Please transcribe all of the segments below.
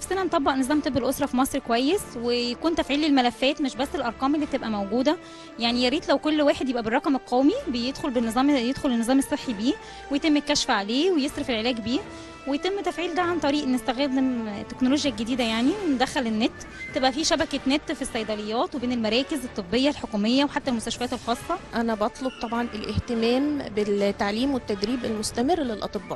نفسنا نطبق نظام طب الاسره في مصر كويس ويكون تفعيل الملفات مش بس الارقام اللي بتبقى موجوده يعني يا ريت لو كل واحد يبقى بالرقم القومي بيدخل بالنظام يدخل النظام الصحي بيه ويتم الكشف عليه ويصرف العلاج بيه ويتم تفعيل ده عن طريق نستخدم التكنولوجيا الجديده يعني وندخل النت تبقى في شبكه نت في الصيدليات وبين المراكز الطبيه الحكوميه وحتى المستشفيات الخاصه أنا بطلب طبعا الاهتمام بالتعليم والتدريب المستمر للأطباء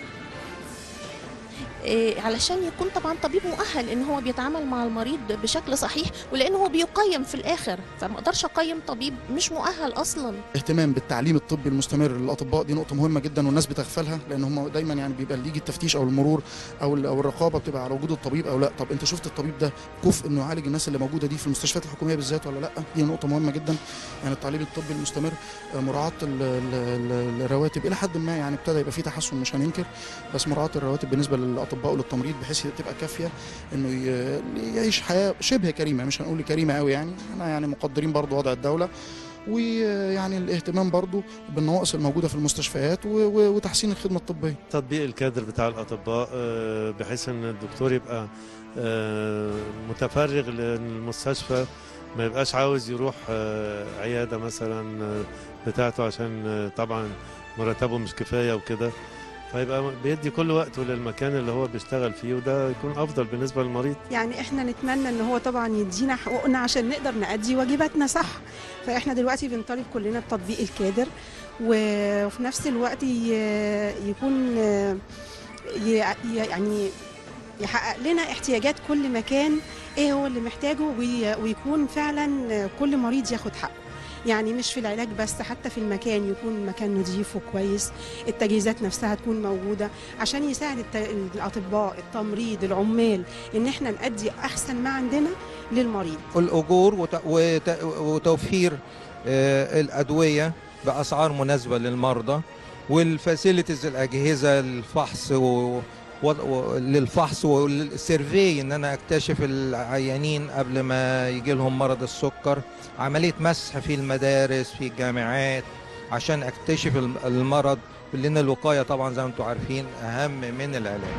إيه، علشان يكون طبعا طبيب مؤهل ان هو بيتعامل مع المريض بشكل صحيح ولان هو بيقيم في الاخر فما اقدرش اقيم طبيب مش مؤهل اصلا اهتمام بالتعليم الطبي المستمر للاطباء دي نقطه مهمه جدا والناس بتغفلها لان هم دايما يعني بيبقى اللي يجي التفتيش او المرور او ال- او الرقابه بتبقى على وجود الطبيب او لا طب انت شفت الطبيب ده كفء انه يعالج الناس اللي موجوده دي في المستشفيات الحكوميه بالذات ولا لا دي نقطه مهمه جدا يعني التعليم الطبي المستمر آه، مراعاه ال- ال- ال- الرواتب الى حد ما يعني ابتدى يبقى في تحسن مش هننكر بس مراعاه الرواتب بالنسبه للاطباء وللتمريض بحيث تبقى كافيه انه ي- يعيش حياه شبه كريمه مش هنقول كريمه قوي يعني احنا يعني مقدرين برضو وضع الدوله ويعني الاهتمام برضو بالنواقص الموجوده في المستشفيات و- و- وتحسين الخدمه الطبيه تطبيق الكادر بتاع الاطباء آه، بحيث ان الدكتور يبقى آه، متفرغ للمستشفى ما يبقاش عاوز يروح آه، عياده مثلا آه، بتاعته عشان آه، طبعا مرتبه مش كفايه وكده فيبقى بيدي كل وقته للمكان اللي هو بيشتغل فيه وده يكون افضل بالنسبه للمريض يعني احنا نتمنى ان هو طبعا يدينا حقوقنا عشان نقدر نأدي واجباتنا صح فاحنا دلوقتي بنطالب كلنا بتطبيق الكادر و- وفي نفس الوقت ي- يكون آه، ي- ي- يعني يحقق لنا احتياجات كل مكان ايه هو اللي محتاجه وي- ويكون فعلا آه، كل مريض ياخد حقه يعني مش في العلاج بس حتى في المكان يكون مكان نظيف وكويس التجهيزات نفسها تكون موجودة عشان يساعد الت- الأطباء التمريض العمال إن احنا نأدي أحسن ما عندنا للمريض الأجور وت- وت- وتوفير آه، الأدوية بأسعار مناسبة للمرضى والفاسيلتيز الأجهزة للفحص و و- و- للفحص والسيرفي ان انا اكتشف العيانين قبل ما يجي لهم مرض السكر عمليه مسح في المدارس في الجامعات عشان اكتشف الم- المرض لان الوقايه طبعا زي ما انتم عارفين اهم من العلاج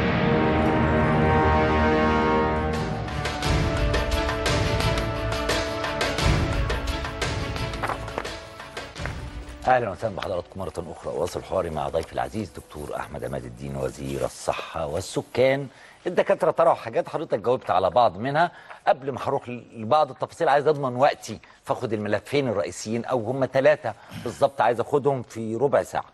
اهلا وسهلا بحضراتكم مره اخرى واصل حواري مع ضيفي العزيز دكتور احمد عماد الدين وزير الصحه والسكان الدكاتره طرحوا حاجات حضرتك جاوبت على بعض منها قبل ما هروح لبعض التفاصيل عايز اضمن وقتي فاخد الملفين الرئيسيين او هم ثلاثه بالظبط عايز اخدهم في ربع ساعه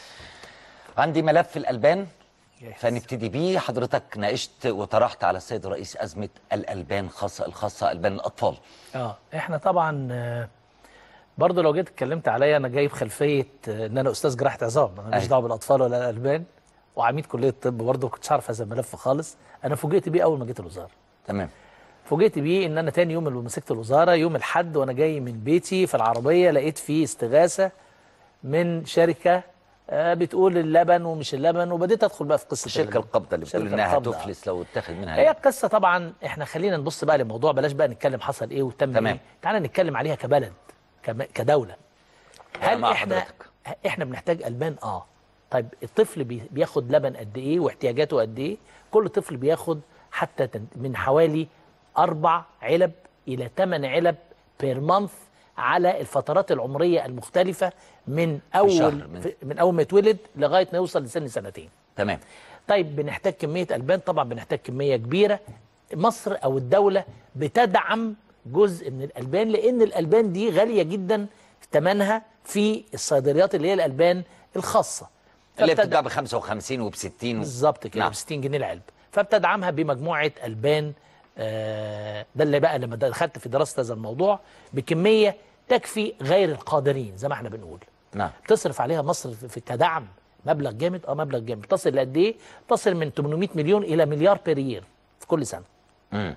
عندي ملف الالبان فنبتدي بيه حضرتك ناقشت وطرحت على السيد الرئيس ازمه الالبان خاصه الخاصه البان الاطفال اه احنا طبعا آه، برضه لو جيت اتكلمت عليا انا جاي بخلفيه آه، ان انا استاذ جراحه عظام انا ماليش أيوة. دعوه بالاطفال ولا الالبان وعميد كليه الطب برضه ما كنتش عارف هذا الملف خالص انا فوجئت بيه اول ما جيت الوزاره تمام فوجئت بيه ان انا تاني يوم اللي مسكت الوزاره يوم الاحد وانا جاي من بيتي في العربيه لقيت فيه استغاثه من شركه آه، بتقول اللبن ومش اللبن وبديت ادخل بقى في قصه الشركه اللبن. القابضه اللي بتقول شركة انها القابضة، آه. هتفلس لو اتاخد منها هي القصه طبعا احنا خلينا نبص بقى للموضوع بلاش بقى نتكلم حصل ايه وتم تمام. ايه تعالى نتكلم عليها كبلد كم- كدوله أنا هل مع احنا حضرتك. احنا بنحتاج البان اه طيب الطفل بي- بياخد لبن قد ايه واحتياجاته قد ايه كل طفل بياخد حتى تن- من حوالي اربع علب الى ثمان علب بير مانث على الفترات العمريه المختلفه من اول شهر من- من اول ما يتولد لغايه ما يوصل لسن سنتين تمام طيب بنحتاج كمية ألبان طبعا بنحتاج كمية كبيرة مصر أو الدولة بتدعم جزء من الألبان لأن الألبان دي غالية جدا ثمنها في الصيدليات اللي هي الألبان الخاصة اللي فبتدعم- بتتباع ب 55 وب 60 بالظبط كده نعم. ب 60 جنيه العلبة فبتدعمها بمجموعة ألبان آه، ده اللي بقى لما دخلت في دراسة هذا الموضوع بكمية تكفي غير القادرين زي ما احنا بنقول نعم بتصرف عليها مصر في في كدعم مبلغ جامد اه مبلغ جامد تصل لقد ايه؟ تصل من 800 مليون الى مليار بير يير في كل سنه. مم.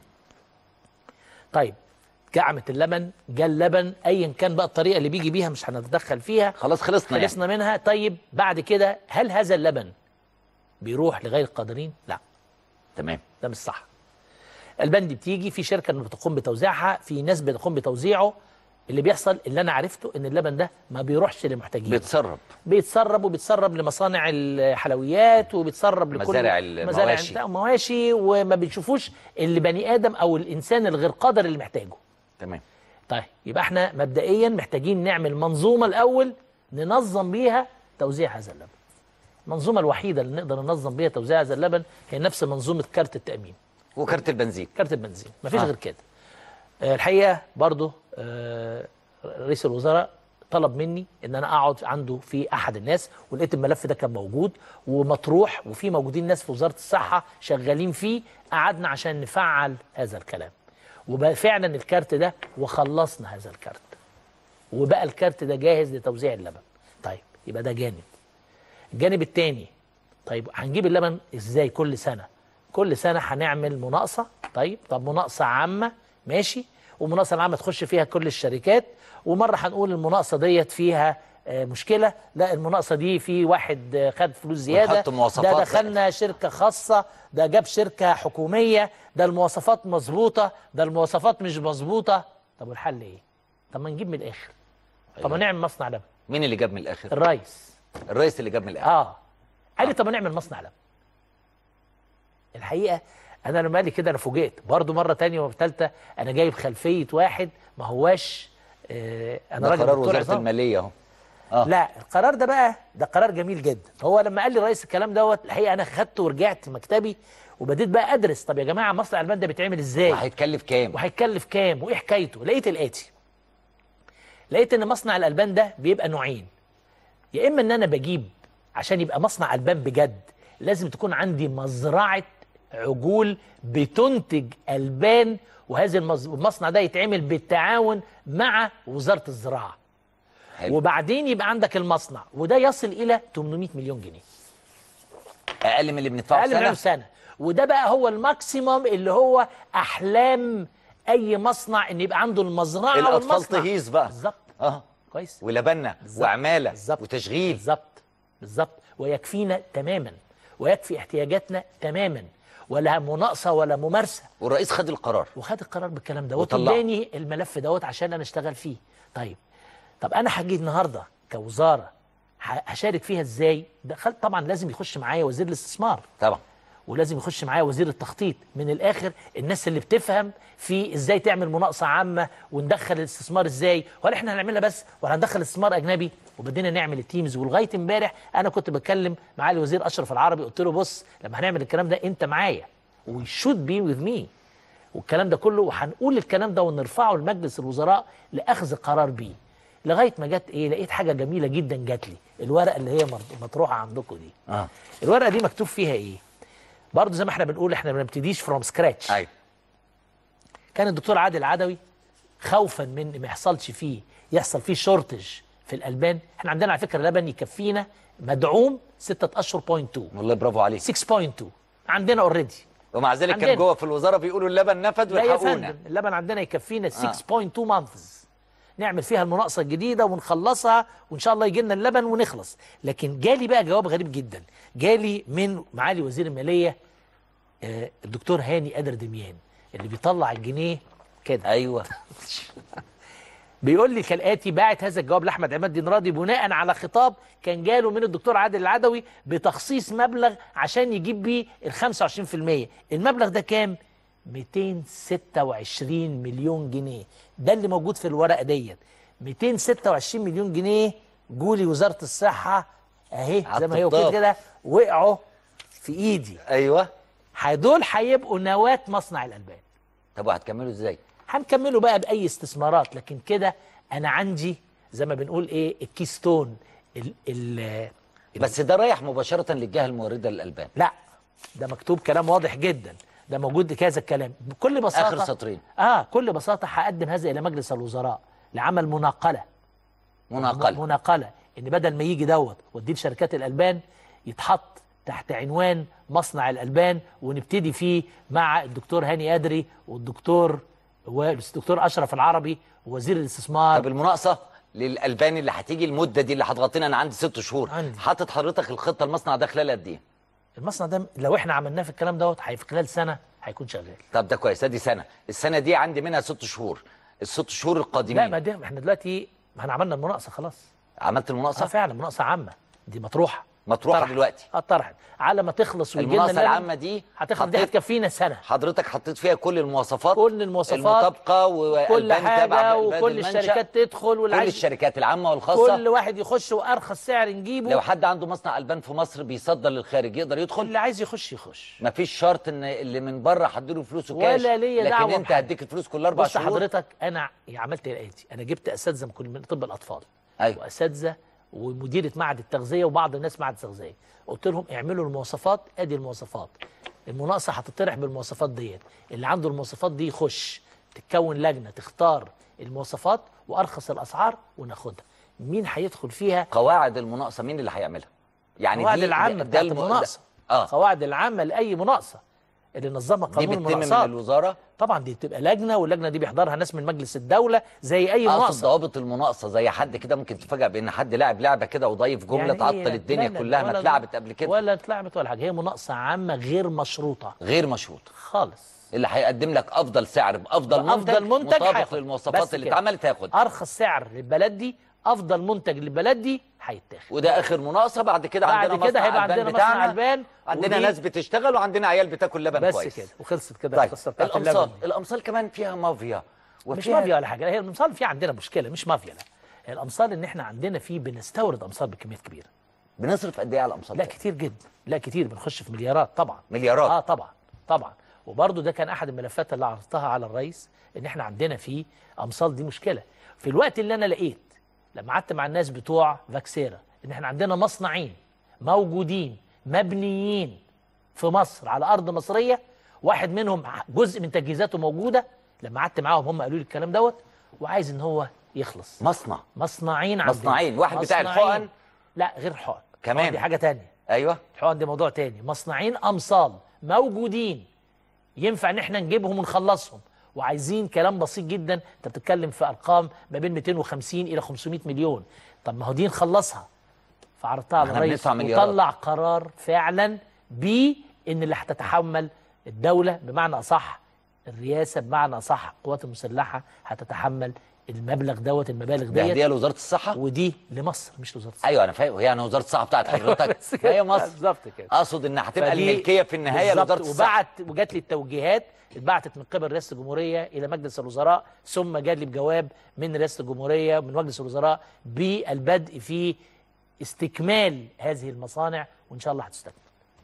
طيب جعمة اللبن جاء اللبن ايا كان بقى الطريقه اللي بيجي بيها مش هنتدخل فيها خلاص خلصنا يعني خلصنا منها طيب بعد كده هل هذا اللبن بيروح لغير القادرين؟ لا تمام ده مش صح. البان دي بتيجي في شركه اللي بتقوم بتوزيعها في ناس بتقوم بتوزيعه اللي بيحصل اللي انا عرفته ان اللبن ده ما بيروحش لمحتاجين بيتسرب بيتسرب وبيتسرب لمصانع الحلويات وبيتسرب لكل مزارع المواشي. مزارع الت- المواشي وما بنشوفوش اللي بني ادم او الانسان الغير قادر اللي محتاجه تمام طيب يبقى احنا مبدئيا محتاجين نعمل منظومه الاول ننظم بيها توزيع هذا اللبن المنظومه الوحيده اللي نقدر ننظم بيها توزيع هذا اللبن هي نفس منظومه كارت التامين وكارت البنزين كارت البنزين مفيش آه. غير كده آه، الحقيقه برضو آه، رئيس الوزراء طلب مني ان انا اقعد عنده في احد الناس ولقيت الملف ده كان موجود ومطروح وفي موجودين ناس في وزاره الصحه شغالين فيه قعدنا عشان نفعل هذا الكلام وبقى فعلا الكارت ده وخلصنا هذا الكارت وبقى الكارت ده جاهز لتوزيع اللبن طيب يبقى ده جانب الجانب الثاني طيب هنجيب اللبن ازاي كل سنه كل سنه هنعمل مناقصه طيب طب مناقصه عامه ماشي والمناقصه العامه تخش فيها كل الشركات ومره هنقول المناقصه ديت فيها آه، مشكله لا المناقصه دي في واحد آه، خد فلوس زياده ونحط مواصفات ده دخلنا شركه خاصه ده جاب شركه حكوميه ده المواصفات مظبوطه ده المواصفات مش مظبوطه طب والحل ايه طب ما نجيب من الاخر طب ما نعمل مصنع لبن مين اللي جاب من الاخر الرئيس الرئيس اللي جاب من الاخر اه قال لي طب ما نعمل مصنع لبن الحقيقه انا لما قال لي كده انا فوجئت برضو مره تانية وثالثه انا جايب خلفيه واحد ما هواش آه انا ده راجل قرار دكتور وزاره عصام. الماليه اهو آه. لا القرار ده بقى ده قرار جميل جدا هو لما قال لي رئيس الكلام دوت الحقيقه انا خدته ورجعت مكتبي وبديت بقى ادرس طب يا جماعه مصنع البان ده بيتعمل ازاي وهيتكلف كام وهيتكلف كام وايه حكايته لقيت الاتي لقيت ان مصنع الالبان ده بيبقى نوعين يا اما ان انا بجيب عشان يبقى مصنع البان بجد لازم تكون عندي مزرعه عجول بتنتج البان وهذا المز- المصنع ده يتعمل بالتعاون مع وزاره الزراعه حلو. وبعدين يبقى عندك المصنع وده يصل الى 800 مليون جنيه اقل من اللي بندفعه اقل في من سنه ألف سنه وده بقى هو الماكسيموم اللي هو احلام اي مصنع ان يبقى عنده المزرعه الاطفال والمصنع تهيص بقى بالظبط اه كويس ولبنه بالظبط. وعماله بالظبط. وتشغيل بالظبط بالظبط ويكفينا تماما ويكفي احتياجاتنا تماما ولا مناقصه ولا ممارسه والرئيس خد القرار وخد القرار بالكلام ده وطلعه. واداني الملف دوت عشان انا اشتغل فيه طيب طب انا هاجي النهارده كوزاره ه- هشارك فيها ازاي دخلت طبعا لازم يخش معايا وزير الاستثمار طبعا ولازم يخش معايا وزير التخطيط من الاخر الناس اللي بتفهم في ازاي تعمل مناقصه عامه وندخل الاستثمار ازاي ولا احنا هنعملها بس ولا هندخل استثمار اجنبي وبدينا نعمل التيمز ولغايه امبارح انا كنت بتكلم مع الوزير اشرف العربي قلت له بص لما هنعمل الكلام ده انت معايا وي شود بي وذ مي والكلام ده كله وهنقول الكلام ده ونرفعه لمجلس الوزراء لاخذ قرار بيه لغايه ما جت ايه لقيت حاجه جميله جدا جات لي الورقه اللي هي مرض- مطروحه عندكم دي اه الورقه دي مكتوب فيها ايه برضه زي ما احنا بنقول احنا ما بنبتديش فروم سكراتش ايوه كان الدكتور عادل عدوي خوفا من ما يحصلش فيه يحصل فيه شورتج في الالبان احنا عندنا على فكره لبن يكفينا مدعوم 6 اشهر بوينت 2 والله برافو عليك 6.2 عندنا اوريدي ومع ذلك كان عندنا. جوه في الوزاره بيقولوا اللبن نفد لا يا والحقونا فندم اللبن عندنا يكفينا 6.2 مانثز نعمل فيها المناقصه الجديده ونخلصها وان شاء الله يجي لنا اللبن ونخلص لكن جالي بقى جواب غريب جدا جالي من معالي وزير الماليه آه، الدكتور هاني قادر دميان اللي بيطلع الجنيه كده ايوه بيقول لي كالاتي باعت هذا الجواب لاحمد عماد الدين راضي بناء على خطاب كان جاله من الدكتور عادل العدوي بتخصيص مبلغ عشان يجيب بيه ال 25% المبلغ ده كام 226 مليون جنيه ده اللي موجود في الورقه ديت 226 مليون جنيه جولي وزاره الصحه اهي زي ما هي وكده عالطبطاب. كده وقعوا في ايدي ايوه دول هيبقوا نواه مصنع الالبان طب وهتكملوا ازاي هنكمله بقى باي استثمارات لكن كده انا عندي زي ما بنقول ايه الكيستون ال ال بس ده رايح مباشره للجهه المورده للالبان لا ده مكتوب كلام واضح جدا ده موجود كذا الكلام بكل بساطه اخر سطرين اه كل بساطه هقدم هذا الى مجلس الوزراء لعمل مناقله مناقله مناقله ان بدل ما يجي دوت واديه لشركات الالبان يتحط تحت عنوان مصنع الالبان ونبتدي فيه مع الدكتور هاني ادري والدكتور والدكتور اشرف العربي ووزير الاستثمار طب المناقصه للالبان اللي هتيجي المده دي اللي هتغطينا انا عندي ست شهور عندي. حاطط حضرتك الخطه المصنع ده خلال قد ايه المصنع ده لو احنا عملناه في الكلام دوت هي في خلال سنه هيكون شغال طب ده كويس ادي سنه السنه دي عندي منها ست شهور الست شهور لا القادمين ما ده احنا دلوقتي ما احنا عملنا المناقصه خلاص عملت اه المناقصه فعلا مناقصه عامه دي مطروحه مطروحه طرحت. دلوقتي اه طرحت على ما تخلص ويجي لنا المناقصه اللجنة، العامه دي هتخلص دي حطيت- هتكفينا سنه حضرتك حطيت فيها كل المواصفات كل المواصفات المطابقه كل والبان تابع حاجه بلد وكل المنشأ. الشركات تدخل واللي كل عايز الشركات العامه والخاصه كل واحد يخش وارخص سعر نجيبه لو حد عنده مصنع البان في مصر بيصدر للخارج يقدر يدخل اللي عايز يخش يخش مفيش شرط ان اللي من بره هديله فلوسه كاش ولا ليا لكن دعوة انت بحد. هديك الفلوس كل اربع بص شهور حضرتك انا عملت الاتي انا جبت اساتذه من كل من طب الاطفال ايوه واساتذه ومديره معهد التغذيه وبعض الناس معهد التغذيه قلت لهم اعملوا المواصفات ادي المواصفات المناقصه هتطرح بالمواصفات ديت اللي عنده المواصفات دي يخش تتكون لجنه تختار المواصفات وارخص الاسعار وناخدها مين هيدخل فيها قواعد المناقصه مين اللي هيعملها يعني القواعد دي العامه ده بتاعت الم- ده- المناقصه اه القواعد العامه لاي مناقصه اللي نظمها دي قانون بتتم من المناقصات الوزاره طبعا دي بتبقى لجنه واللجنه دي بيحضرها ناس من مجلس الدوله زي اي اقصد مناقصه ضوابط المناقصه زي حد كده ممكن تفاجئ بان حد لعب لعبه كده وضيف جمله يعني تعطل هي- الدنيا لا لا كلها ما ولا- اتلعبت قبل كده ولا اتلعبت ولا حاجه هي مناقصه عامه غير مشروطه غير مشروط خالص اللي هيقدم لك افضل سعر بافضل منتج, بأفضل منتج مطابق هياخد. للمواصفات بس اللي كده. اتعملت هياخد ارخص سعر للبلد دي افضل منتج للبلد دي هيتاخد وده اخر مناقصه بعد كده بعد عندنا كده مصنع هيبقى البان عندنا مصنع بتاعنا البان عندنا ودي- ناس بتشتغل وعندنا عيال بتاكل لبن بس كويس كده وخلصت كده طيب القصه بتاعت الامصال اللبن دي. الامصال كمان فيها مافيا مش وفيها- مافيا ولا حاجه هي الامصال في عندنا مشكله مش مافيا لا هي الامصال ان احنا عندنا في بنستورد امصال بكميات كبيره بنصرف قد ايه على الامصال لا كتير جدا لا كتير بنخش في مليارات طبعا مليارات اه طبعا طبعا وبرضه ده كان احد الملفات اللي عرضتها على الرئيس ان احنا عندنا في امصال دي مشكله في الوقت اللي انا لقيت لما قعدت مع الناس بتوع فاكسيرا ان احنا عندنا مصنعين موجودين مبنيين في مصر على ارض مصريه واحد منهم جزء من تجهيزاته موجوده لما قعدت معاهم هم قالوا لي الكلام دوت وعايز ان هو يخلص مصنع مصنعين عندنا مصنعين واحد بتاع مصنعين. الحقن لا غير الحقن كمان. الحقن دي حاجه تانية ايوه الحقن دي موضوع تاني مصنعين امصال موجودين ينفع ان احنا نجيبهم ونخلصهم وعايزين كلام بسيط جدا انت بتتكلم في ارقام ما بين 250 الى 500 مليون طب ما هو دي نخلصها فعرضتها على احنا الرئيس بندفع مليارات. وطلع قرار فعلا بان اللي هتتحمل الدوله بمعنى اصح الرئاسه بمعنى اصح القوات المسلحه هتتحمل المبلغ دوت المبالغ ده هديه ديت لوزاره الصحه ودي لمصر مش لوزاره الصحه ايوه انا فاهم يعني وزاره الصحه بتاعت حضرتك بس كده. هي مصر بالظبط كده اقصد ان هتبقى فدي الملكيه في النهايه بالظبط. لوزاره الصحه وبعت وجات لي التوجيهات اتبعتت من قبل رئاسه الجمهوريه الى مجلس الوزراء ثم جات لي بجواب من رئاسه الجمهوريه من مجلس الوزراء بالبدء في استكمال هذه المصانع وان شاء الله هتستكمل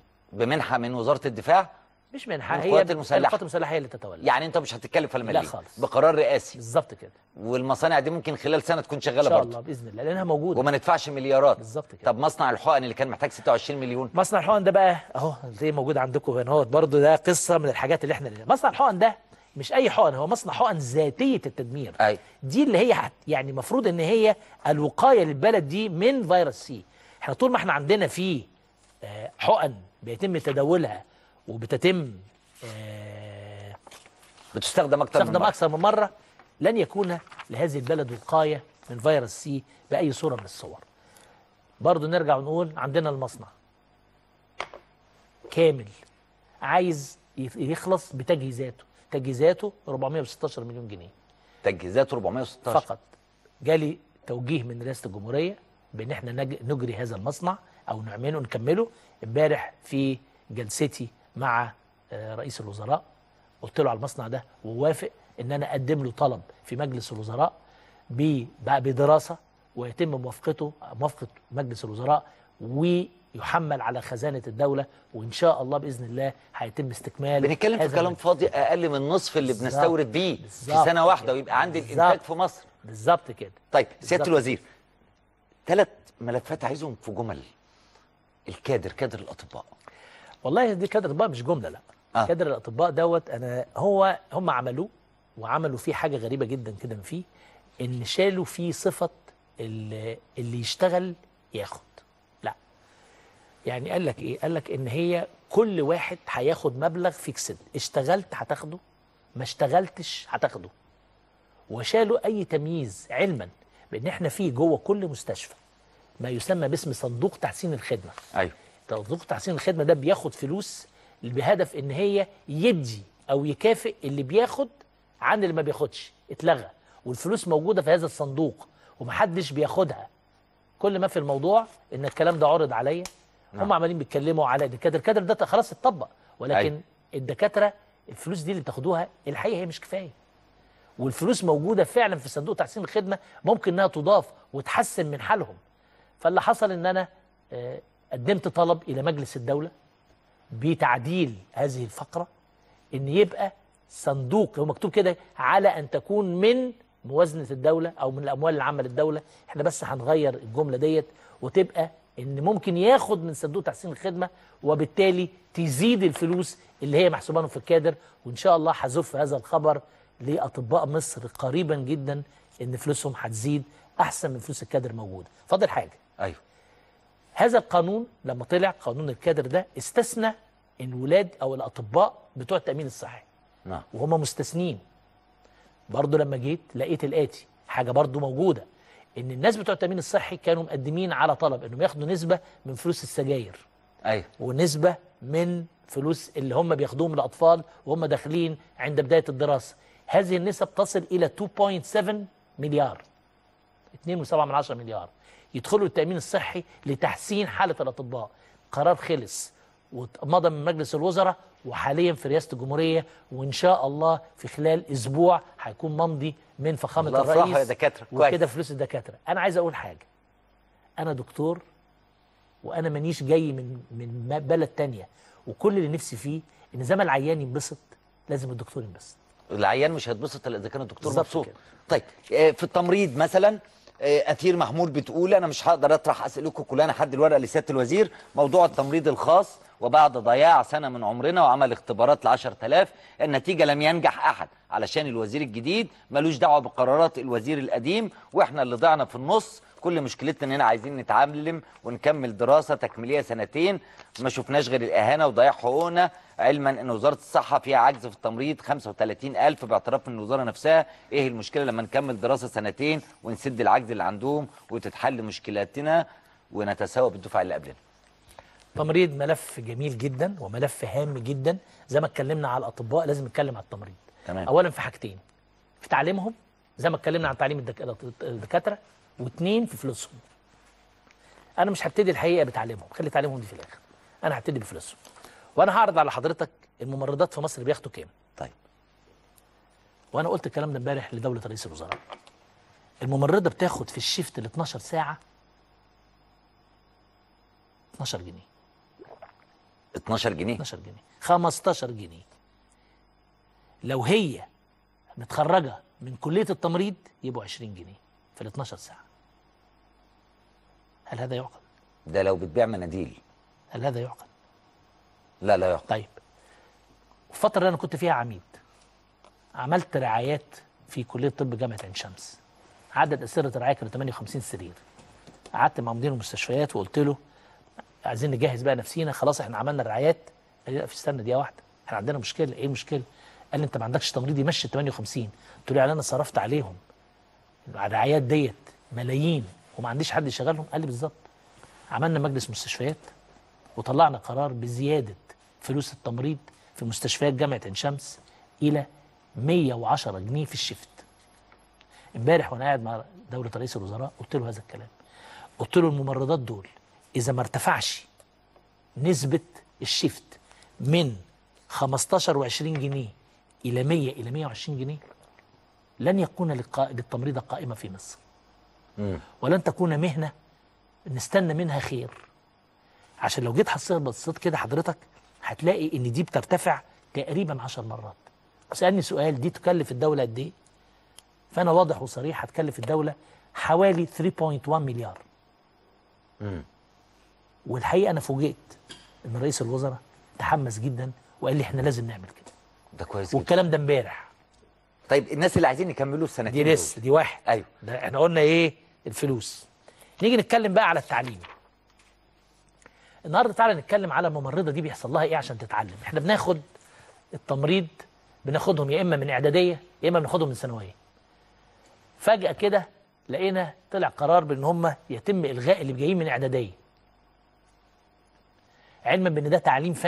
بمنحه من وزاره الدفاع مش منحه من هي القوات المسلحة. القوات المسلحه هي اللي تتولى يعني انت مش هتتكلف ولا مليم خالص. بقرار رئاسي بالظبط كده والمصانع دي ممكن خلال سنه تكون ان شغاله شاء برضه الله باذن الله لانها موجوده وما ندفعش مليارات بالظبط كده طب مصنع الحقن اللي كان محتاج 26 مليون مصنع الحقن ده بقى اهو زي موجود عندكم هنا اهوت برضه ده قصه من الحاجات اللي احنا مصنع الحقن ده مش اي حقن هو مصنع حقن ذاتيه التدمير اي دي اللي هي هت- يعني المفروض ان هي الوقايه للبلد دي من فيروس سي احنا طول ما احنا عندنا في آه، حقن بيتم تداولها وبتتم آه، بتستخدم اكتر من تستخدم مرة. اكثر من مره لن يكون لهذه البلد وقايه من فيروس سي باي صوره من الصور برضه نرجع ونقول عندنا المصنع كامل عايز يخ- يخلص بتجهيزاته تجهيزاته 416 مليون جنيه تجهيزات 416 فقط جالي توجيه من رئاسه الجمهوريه بان احنا نج- نجري هذا المصنع او نعمله نكمله امبارح في جلستي مع آه، رئيس الوزراء قلت له على المصنع ده ووافق ان انا اقدم له طلب في مجلس الوزراء ب- بقى بدراسه ويتم موافقته موافقه مجلس الوزراء ويحمل على خزانه الدوله وان شاء الله باذن الله هيتم استكمال بنتكلم في هذا كلام المجلس. فاضي اقل من نصف اللي بالظبط. بنستورد بيه في بالظبط سنه واحده كده. ويبقى عندي بالظبط. الانتاج في مصر بالظبط كده طيب سياده بالظبط. الوزير ثلاث ملفات عايزهم في جمل الكادر كادر الاطباء والله دي كادر الاطباء مش جمله لا آه. آه. كادر الاطباء دوت انا هو هم عملوه وعملوا فيه حاجه غريبه جدا كده فيه ان شالوا فيه صفه اللي, اللي يشتغل ياخد لا يعني قال لك ايه قال لك ان هي كل واحد هياخد مبلغ فيكسد اشتغلت هتاخده ما اشتغلتش هتاخده وشالوا اي تمييز علما بان احنا في جوه كل مستشفى ما يسمى باسم صندوق تحسين الخدمه ايوه صندوق تحسين الخدمه ده بياخد فلوس بهدف ان هي يدي او يكافئ اللي بياخد عن اللي ما بياخدش اتلغى والفلوس موجوده في هذا الصندوق ومحدش بياخدها كل ما في الموضوع ان الكلام ده عرض عليا هم نعم. عمالين بيتكلموا على الكادر الكادر ده خلاص اتطبق ولكن أيوة. الدكاتره الفلوس دي اللي بتاخدوها الحقيقه هي مش كفايه والفلوس موجوده فعلا في صندوق تحسين الخدمه ممكن انها تضاف وتحسن من حالهم فاللي حصل ان انا آه، قدمت طلب الى مجلس الدوله بتعديل هذه الفقره ان يبقى صندوق هو مكتوب كده على ان تكون من موازنه الدوله او من الاموال العامه للدوله احنا بس هنغير الجمله ديت وتبقى ان ممكن ياخد من صندوق تحسين الخدمه وبالتالي تزيد الفلوس اللي هي محسوبه في الكادر وان شاء الله هزف هذا الخبر لاطباء مصر قريبا جدا ان فلوسهم هتزيد احسن من فلوس الكادر موجوده فاضل حاجه ايوه هذا القانون لما طلع قانون الكادر ده استثنى الولاد او الاطباء بتوع التامين الصحي نعم وهم مستثنين برضه لما جيت لقيت الاتي حاجه برضه موجوده ان الناس بتوع التامين الصحي كانوا مقدمين على طلب انهم ياخدوا نسبه من فلوس السجاير ايوه ونسبه من فلوس اللي هم بياخدوهم الاطفال وهم داخلين عند بدايه الدراسه هذه النسب تصل الى 2.7 مليار 2.7 من عشرة مليار يدخلوا التامين الصحي لتحسين حاله الاطباء قرار خلص ومضى من مجلس الوزراء وحاليا في رئاسه الجمهوريه وان شاء الله في خلال اسبوع هيكون ممضي من فخامه الله يفرحوا الرئيس يا دكاترة. كويس. وكده فلوس الدكاتره انا عايز اقول حاجه انا دكتور وانا مانيش جاي من من م- بلد تانية وكل اللي نفسي فيه ان زي ما العيان ينبسط لازم الدكتور ينبسط العيان مش هيتبسط الا اذا كان الدكتور بالظبط مبسوط كده. طيب آه، في التمريض مثلا آه، اثير محمول بتقول انا مش هقدر اطرح اسئلتكم كلها انا حد الورقه لسياده الوزير موضوع التمريض الخاص وبعد ضياع سنه من عمرنا وعمل اختبارات ل 10000 النتيجه لم ينجح احد علشان الوزير الجديد ملوش دعوه بقرارات الوزير القديم واحنا اللي ضعنا في النص كل مشكلتنا اننا عايزين نتعلم ونكمل دراسه تكميليه سنتين ما شفناش غير الاهانه وضياع حقوقنا علما ان وزاره الصحه فيها عجز في التمريض 35000 باعتراف من الوزاره نفسها ايه المشكله لما نكمل دراسه سنتين ونسد العجز اللي عندهم وتتحل مشكلاتنا ونتساوى بالدفعه اللي قبلنا تمريض ملف جميل جدا وملف هام جدا زي ما اتكلمنا على الاطباء لازم نتكلم على التمريض تمام. اولا في حاجتين في تعليمهم زي ما اتكلمنا عن تعليم الدك... الدكاتره واثنين في فلوسهم انا مش هبتدي الحقيقه بتعليمهم خلي تعليمهم دي في الاخر انا هبتدي بفلوسهم وانا هعرض على حضرتك الممرضات في مصر بياخدوا كام طيب وانا قلت الكلام ده امبارح لدوله رئيس الوزراء الممرضه بتاخد في الشيفت ال 12 ساعه 12 جنيه 12 جنيه 12 جنيه 15 جنيه لو هي متخرجه من كليه التمريض يبقوا 20 جنيه في ال 12 ساعه هل هذا يعقل؟ ده لو بتبيع مناديل هل هذا يعقل؟ لا لا يعقل طيب الفتره اللي انا كنت فيها عميد عملت رعايات في كليه طب جامعه عين شمس عدد اسره الرعايه كانوا 58 سرير قعدت مع مدير المستشفيات وقلت له عايزين نجهز بقى نفسينا خلاص احنا عملنا الرعايات قال لي لا في استنى دقيقه واحده احنا عندنا مشكله ايه المشكله؟ قال لي انت ما عندكش تمريض يمشي 58 قلت له يعني انا صرفت عليهم الرعايات ديت ملايين وما عنديش حد يشغلهم قال لي بالظبط عملنا مجلس مستشفيات وطلعنا قرار بزياده فلوس التمريض في مستشفيات جامعه عين شمس الى 110 جنيه في الشفت امبارح وانا قاعد مع دوله رئيس الوزراء قلت له هذا الكلام قلت له الممرضات دول اذا ما ارتفعش نسبه الشفت من 15 و20 جنيه الى 100 الى 120 جنيه لن يكون للقا- للتمريض قائمه في مصر مم. ولن تكون مهنه نستنى منها خير عشان لو جيت حصيت بصيت كده حضرتك هتلاقي ان دي بترتفع تقريبا 10 مرات وسالني سؤال دي تكلف الدوله قد ايه فانا واضح وصريح هتكلف الدوله حوالي 3.1 مليار مم. والحقيقه انا فوجئت ان رئيس الوزراء تحمس جدا وقال لي احنا لازم نعمل كده ده كويس جدا والكلام ده امبارح طيب الناس اللي عايزين يكملوا السنتين دي دول. لسه دي واحد ايوه ده احنا قلنا ايه الفلوس نيجي نتكلم بقى على التعليم النهارده تعالى نتكلم على الممرضه دي بيحصل لها ايه عشان تتعلم احنا بناخد التمريض بناخدهم يا اما من اعداديه يا اما بناخدهم من ثانويه فجاه كده لقينا طلع قرار بان هم يتم الغاء اللي جايين من اعداديه علما بان ده تعليم فني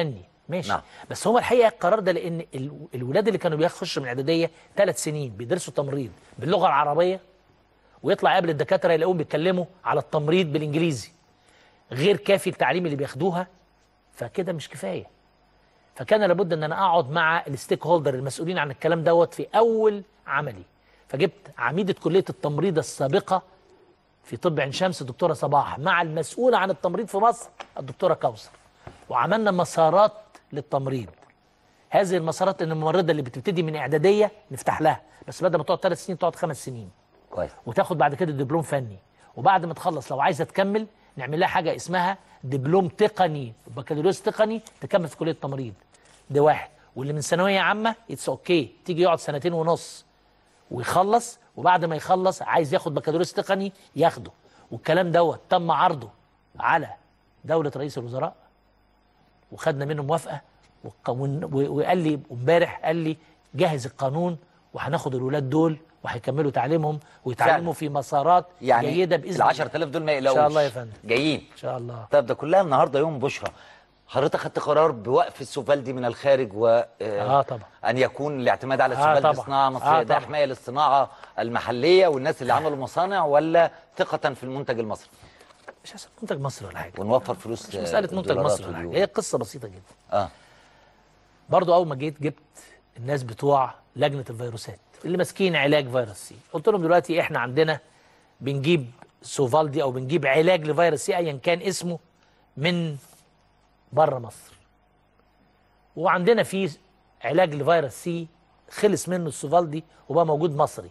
ماشي نعم. بس هو الحقيقه القرار ده لان ال- الولاد اللي كانوا بيخشوا من اعداديه ثلاث سنين بيدرسوا تمريض باللغه العربيه ويطلع قبل الدكاتره يلاقوهم بيتكلموا على التمريض بالانجليزي غير كافي التعليم اللي بياخدوها فكده مش كفايه فكان لابد ان انا اقعد مع الستيك هولدر المسؤولين عن الكلام دوت في اول عملي فجبت عميده كليه التمريض السابقه في طب عين شمس الدكتوره صباح مع المسؤوله عن التمريض في مصر الدكتوره كوثر وعملنا مسارات للتمريض هذه المسارات ان الممرضه اللي بتبتدي من اعداديه نفتح لها بس بدل ما تقعد ثلاث سنين تقعد خمس سنين كويس وتاخد بعد كده دبلوم فني وبعد ما تخلص لو عايزه تكمل نعمل لها حاجه اسمها دبلوم تقني بكالوريوس تقني تكمل في كليه التمريض ده واحد واللي من ثانويه عامه اتس اوكي تيجي يقعد سنتين ونص ويخلص وبعد ما يخلص عايز ياخد بكالوريوس تقني ياخده والكلام دوت تم عرضه على دوله رئيس الوزراء وخدنا منه موافقه وق- ون- و- وقال لي امبارح قال لي جهز القانون وهناخد الولاد دول وهيكملوا تعليمهم ويتعلموا فعلا. في مسارات يعني جيده باذن ال 10000 دول ما يقلقوش ان شاء الله يا فندم جايين ان شاء الله طب ده كلها النهارده يوم بشرى حضرتك خدت قرار بوقف السوفالدي من الخارج و اه طبعا ان يكون الاعتماد على آه السوفالدي طبعا. صناعه مصريه آه ده طبعا. حمايه للصناعه المحليه والناس اللي عملوا مصانع ولا ثقه في المنتج المصري مش عشان منتج مصري ولا حاجه ونوفر فلوس مش مساله منتج دولارات مصري ولا حاجه وديون. هي قصه بسيطه جدا اه برضو اول ما جيت جبت الناس بتوع لجنه الفيروسات اللي ماسكين علاج فيروس سي قلت لهم دلوقتي احنا عندنا بنجيب سوفالدي او بنجيب علاج لفيروس سي ايا كان اسمه من بره مصر وعندنا في علاج لفيروس سي خلص منه السوفالدي وبقى موجود مصري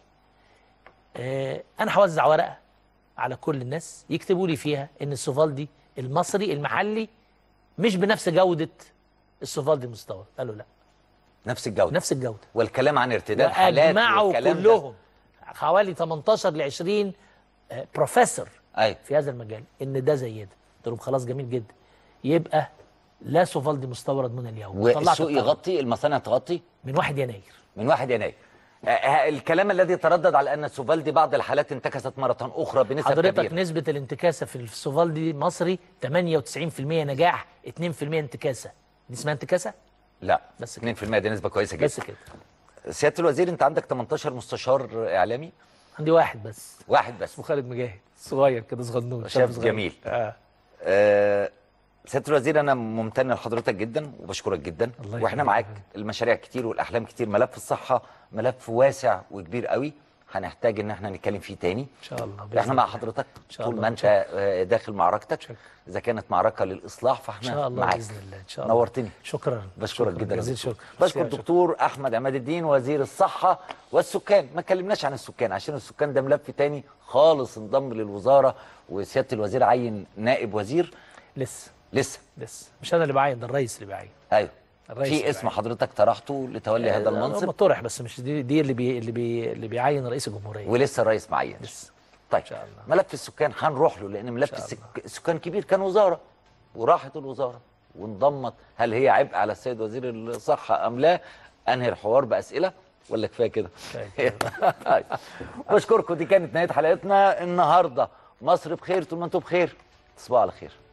آه انا هوزع ورقه على كل الناس يكتبوا لي فيها ان السوفالدي المصري المحلي مش بنفس جوده السوفالدي المستورد قالوا لا نفس الجوده نفس الجوده والكلام عن ارتداد حالات واجمعوا والكلام ده. كلهم حوالي 18 ل 20 آه، بروفيسور ايوه في هذا المجال ان ده زي ده قلت لهم خلاص جميل جدا يبقى لا سوفالدي مستورد من اليوم طلعت والسوق القرار يغطي المصانع تغطي من 1 يناير من 1 يناير آه، آه، الكلام الذي تردد على ان السوفالدي بعض الحالات انتكست مره اخرى بنسب حضرتك كبيره نسبه الانتكاسه في السوفالدي مصري 98% نجاح 2% انتكاسه دي اسمها انتكاسه لا بس 2% دي نسبه كويسه جدا بس كده سياده الوزير انت عندك 18 مستشار اعلامي عندي واحد بس واحد بس اسمه خالد مجاهد صغير كده صغنون شاب صغير. جميل. آه. آه، سياده الوزير انا ممتن لحضرتك جدا وبشكرك جدا الله واحنا يخليك. معاك المشاريع كتير والاحلام كتير ملف الصحه ملف واسع وكبير قوي هنحتاج ان احنا نتكلم فيه تاني ان شاء الله بإذن احنا مع الله. حضرتك شاء طول الله. ما انت آه، داخل معركتك شكرا. اذا كانت معركه للاصلاح ان فاحنا شاء الله معاك باذن الله ان شاء الله نورتني شكرا بشكرك شكراً جدا يا جزيل دكتور. شكر بشكر شكراً. الدكتور احمد عماد الدين وزير الصحه والسكان ما اتكلمناش عن السكان عشان السكان ده ملف تاني خالص انضم للوزاره وسياده الوزير عين نائب وزير لسه لسه لسه مش انا اللي بعين ده الرئيس اللي بعين ايوه الرئيس في اسم بعين. حضرتك طرحته لتولي هذا هو المنصب طرح بس مش دي, دي اللي بي اللي بي اللي بيعين رئيس الجمهوريه ولسه الرئيس معين لسه طيب شاء الله. ملف السكان هنروح له لان ملف شاء السك... الله. السكان كبير كان وزاره وراحت الوزاره وانضمت هل هي عبء على السيد وزير الصحه ام لا انهي الحوار باسئله ولا كفايه كده كفاية طيب. بشكركم دي كانت نهايه حلقتنا النهارده مصر بخير طول ما انتم بخير تصبحوا على خير